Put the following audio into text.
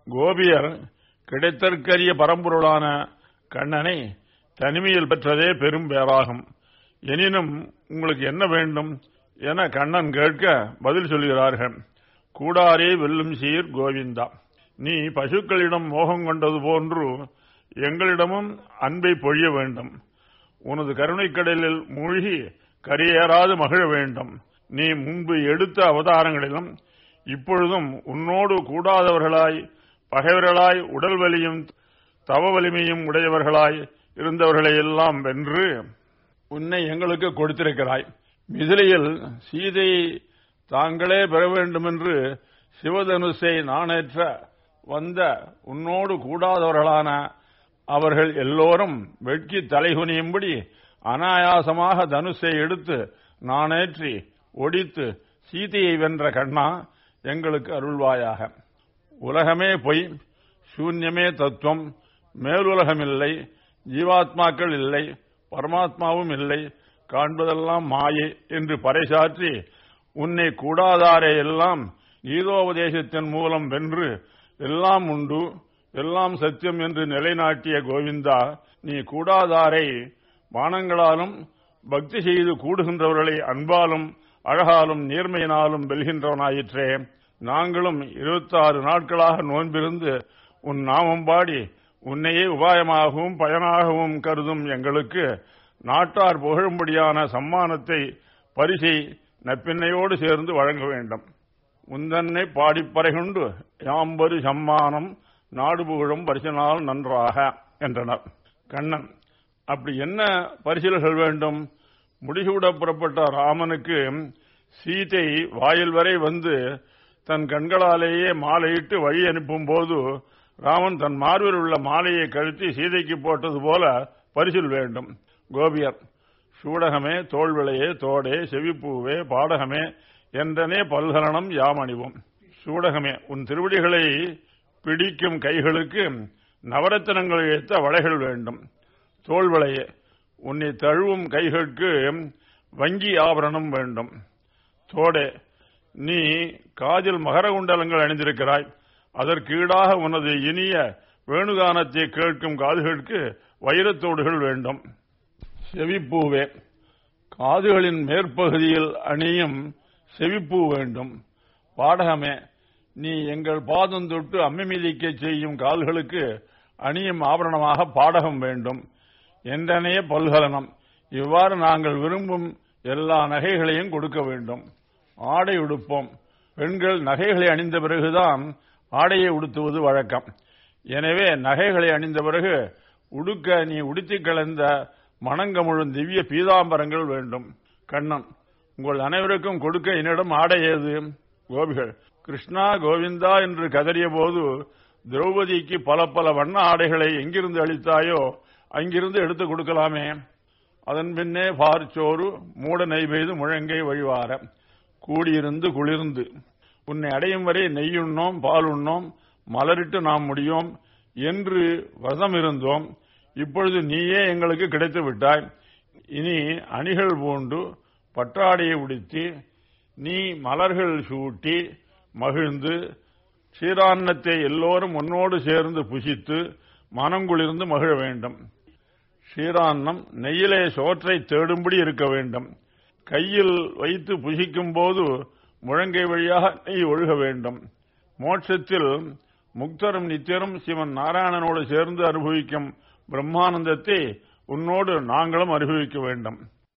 கோபியர் கிடைத்தற்கரிய பரம்பொருளான கண்ணனை தனிமையில் பெற்றதே பெரும் பேராகும் எனினும் உங்களுக்கு என்ன வேண்டும் என கண்ணன் கேட்க பதில் சொல்கிறார்கள் கூடாரே வெல்லும் சீர் கோவிந்தா நீ பசுக்களிடம் மோகம் கொண்டது போன்று எங்களிடமும் அன்பை பொழிய வேண்டும் உனது கருணைக்கடலில் மூழ்கி கரையேறாது மகிழ வேண்டும் நீ முன்பு எடுத்த அவதாரங்களிலும் இப்பொழுதும் உன்னோடு கூடாதவர்களாய் பகைவர்களாய் உடல் வலியும் தவ வலிமையும் உடையவர்களாய் இருந்தவர்களை எல்லாம் வென்று உன்னை எங்களுக்கு கொடுத்திருக்கிறாய் மிதிலையில் சீதையை தாங்களே பெற வேண்டும் என்று சிவதனுசை நாணேற்ற வந்த உன்னோடு கூடாதவர்களான அவர்கள் எல்லோரும் வெட்கி தலைகுனியும்படி அனாயாசமாக தனுஷை எடுத்து நானேற்றி ஒடித்து சீதையை வென்ற கண்ணா எங்களுக்கு அருள்வாயாக உலகமே பொய் சூன்யமே தத்துவம் மேலுலகமில்லை ஜீவாத்மாக்கள் இல்லை பரமாத்மாவும் இல்லை காண்பதெல்லாம் மாயை என்று பறைசாற்றி உன்னை கூடாதாரே எல்லாம் கீதோபதேசத்தின் மூலம் வென்று எல்லாம் உண்டு எல்லாம் சத்தியம் என்று நிலைநாட்டிய கோவிந்தா நீ கூடாதாரை வானங்களாலும் பக்தி செய்து கூடுகின்றவர்களை அன்பாலும் அழகாலும் நேர்மையினாலும் வெல்கின்றவனாயிற்றே நாங்களும் இருபத்தாறு நாட்களாக நோன்பிருந்து உன் நாமம் பாடி உன்னையே உபாயமாகவும் பயனாகவும் கருதும் எங்களுக்கு நாட்டார் புகழும்படியான சம்மானத்தை பரிசை நப்பின்னையோடு சேர்ந்து வழங்க வேண்டும் உந்தன்னை பாடிப்பறைகொண்டு யாம்பரு சம்மானம் நாடு புகழும் பரிசினால் நன்றாக என்றனர் கண்ணன் அப்படி என்ன பரிசில்கள் வேண்டும் முடிசூட புறப்பட்ட ராமனுக்கு சீதை வாயில் வரை வந்து தன் கண்களாலேயே மாலையிட்டு வழி அனுப்பும் போது ராமன் தன் மார்பில் உள்ள மாலையை கழுத்தி சீதைக்கு போட்டது போல பரிசில் வேண்டும் கோபியர் சூடகமே தோல்விளையே தோடே செவிப்பூவே பாடகமே என்றனே பல்கலனம் யாமணிவோம் சூடகமே உன் திருவடிகளை பிடிக்கும் கைகளுக்கு நவரத்தினங்கள் ஏற்ற வளைகள் வேண்டும் தோல்விளையே உன்னை தழுவும் கைகளுக்கு வங்கி ஆபரணம் வேண்டும் தோடே நீ காதில் மகர குண்டலங்கள் அணிந்திருக்கிறாய் அதற்கு ஈடாக உனது இனிய வேணுகானத்தை கேட்கும் காதுகளுக்கு வைரத்தோடுகள் வேண்டும் செவிப்பூவே காதுகளின் மேற்பகுதியில் அணியும் செவிப்பூ வேண்டும் பாடகமே நீ எங்கள் பாதம் தொட்டு அம்மி மிதிக்க செய்யும் கால்களுக்கு அணியும் ஆபரணமாக பாடகம் வேண்டும் என்றனைய பல்கலனம் இவ்வாறு நாங்கள் விரும்பும் எல்லா நகைகளையும் கொடுக்க வேண்டும் ஆடை உடுப்போம் பெண்கள் நகைகளை அணிந்த பிறகுதான் ஆடையை உடுத்துவது வழக்கம் எனவே நகைகளை அணிந்த பிறகு உடுக்க நீ உடுத்திக் கலந்த மணங்கமுழும் திவ்ய பீதாம்பரங்கள் வேண்டும் கண்ணன் உங்கள் அனைவருக்கும் கொடுக்க என்னிடம் ஆடை ஏது கோபிகள் கிருஷ்ணா கோவிந்தா என்று கதறிய போது திரௌபதிக்கு பல பல வண்ண ஆடைகளை எங்கிருந்து அளித்தாயோ அங்கிருந்து எடுத்து கொடுக்கலாமே அதன் பின்னே பார்ச்சோறு மூட நெய்பெய்து முழங்கை வழிவார கூடியிருந்து குளிர்ந்து உன்னை அடையும் வரை நெய்யுண்ணோம் பால் உண்ணோம் மலரிட்டு நாம் முடியோம் என்று வசம் இருந்தோம் இப்பொழுது நீயே எங்களுக்கு கிடைத்து விட்டாய் இனி அணிகள் பூண்டு பட்டாடையை உடுத்தி நீ மலர்கள் சூட்டி மகிழ்ந்து க்ஷீரான்னத்தை எல்லோரும் உன்னோடு சேர்ந்து புசித்து மனங்குளிர்ந்து மகிழ வேண்டும் க்ஷீரான்னம் நெய்யிலே சோற்றை தேடும்படி இருக்க வேண்டும் கையில் வைத்து புசிக்கும் போது முழங்கை வழியாக நெய் ஒழுக வேண்டும் மோட்சத்தில் முக்தரும் நித்தியரும் சிவன் நாராயணனோடு சேர்ந்து அனுபவிக்கும் பிரம்மானந்தத்தை உன்னோடு நாங்களும் அனுபவிக்க வேண்டும்